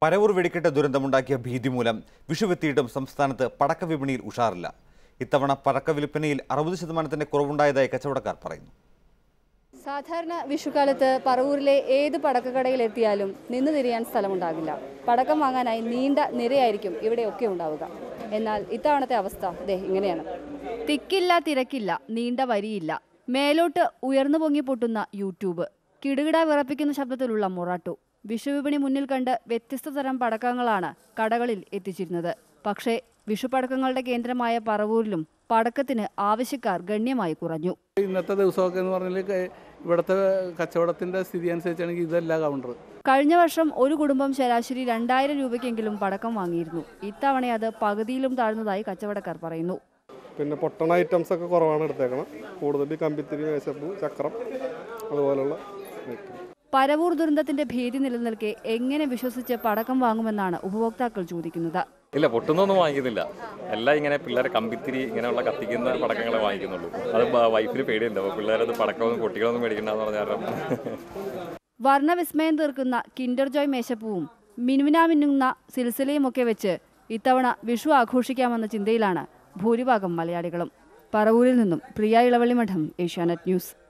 പരവൂർ വെടിക്കെട്ട് ദുരന്തമുണ്ടാക്കിയ ഭീതി മൂലം വിഷുവെത്തിയിട്ടും സംസ്ഥാനത്ത് പടക്ക വിപണിയിൽ ഉഷാറില്ല ഇത്തവണ പടക്ക വിൽപ്പനയിൽ അറുപത് ശതമാനത്തിന്റെ കുറവുണ്ടായതായി കച്ചവടക്കാർ പറയുന്നു സാധാരണ വിഷുക്കാലത്ത് പറവൂരിലെ ഏത് പടക്കക്കടയിൽ എത്തിയാലും നിന്ന് തിരിയാൻ സ്ഥലമുണ്ടാകില്ല പടക്കം വാങ്ങാനായി നീണ്ട നിരയായിരിക്കും ഇവിടെയൊക്കെ ഉണ്ടാവുക എന്നാൽ ഇത്തവണത്തെ അവസ്ഥ ദേ ഇങ്ങനെയാണ് തിക്കില്ല തിരക്കില്ല നീണ്ട വരിയില്ല മേലോട്ട് ഉയർന്നു പൊങ്ങി പൊട്ടുന്ന യൂട്യൂബ് കിടുകിട വിറപ്പിക്കുന്ന ശബ്ദത്തിലുള്ള മൊറാട്ടു വിഷുവിപണി മുന്നിൽ കണ്ട് വ്യത്യസ്ത തരം പടക്കങ്ങളാണ് കടകളിൽ എത്തിച്ചിരുന്നത് പക്ഷേ വിഷുപടക്കങ്ങളുടെ കേന്ദ്രമായ പറവൂരിലും പടക്കത്തിന് ആവശ്യക്കാർ ഗണ്യമായി കുറഞ്ഞു ഇന്നത്തെ ദിവസമൊക്കെ എന്ന് പറഞ്ഞാൽ ക- ഇവിടുത്തെ കച്ചവടത്തിന്റെ സ്ഥിതി അനുസരിച്ചാണെങ്കിൽ ഇതല്ല കൗണ്ടർ കഴിഞ്ഞ വർഷം ഒരു കുടുംബം ശരാശരി രണ്ടായിരം രൂപയ്ക്കെങ്കിലും പടക്കം വാങ്ങിയിരുന്നു ഇത്തവണ അത് പകുതിയിലും താഴ്ന്നതായി കച്ചവടക്കാർ പറയുന്നു പിന്നെ പൊട്ടണ ഐറ്റംസ് ഒക്കെ കുറവാണ് എടുത്തേക്കണം കൂടുതൽ കമ്പിത്തിരി മേശപ്പൂ ചക്രം അതുപോലുള്ള ഐറ്റം പരവൂർ ദുരന്തത്തിന്റെ ഭീതി നിലനിൽക്കെ എങ്ങനെ വിശ്വസിച്ച് പടക്കം വാങ്ങുമെന്നാണ് ഉപഭോക്താക്കൾ ചോദിക്കുന്നത് ഇല്ല പൊട്ടുന്നൊന്നും വാങ്ങിക്കുന്നില്ല എല്ലാം ഇങ്ങനെ പിള്ളേരെ കമ്പിത്തിരി ഇങ്ങനെയുള്ള കത്തിക്കുന്ന പടക്കങ്ങളെ വാങ്ങിക്കുന്നുള്ളൂ അത് ബ- വൈഫിന് പേടിയുണ്ട് അപ്പോൾ പിള്ളേരത് പടക്കമൊന്നും കുട്ടികളൊന്നും മേടിക്കണ്ടെന്ന് പറഞ്ഞ കാരണം വർണ്ണവിസ്മയം തീർക്കുന്ന കിൻഡർ ജോയ് മേശപ്പൂവും മിനുവിനാ മിന്നുന്ന സിൽസിലയുമൊക്കെ വെച്ച് ഇത്തവണ വിഷു ആഘോഷിക്കാമെന്ന ചിന്തയിലാണ് ഭൂരിഭാഗം മലയാളികളും പറവൂരിൽ നിന്നും പ്രിയ ഇളവള്ളി മഠം ഏഷ്യാനെറ്റ് ന്യൂസ്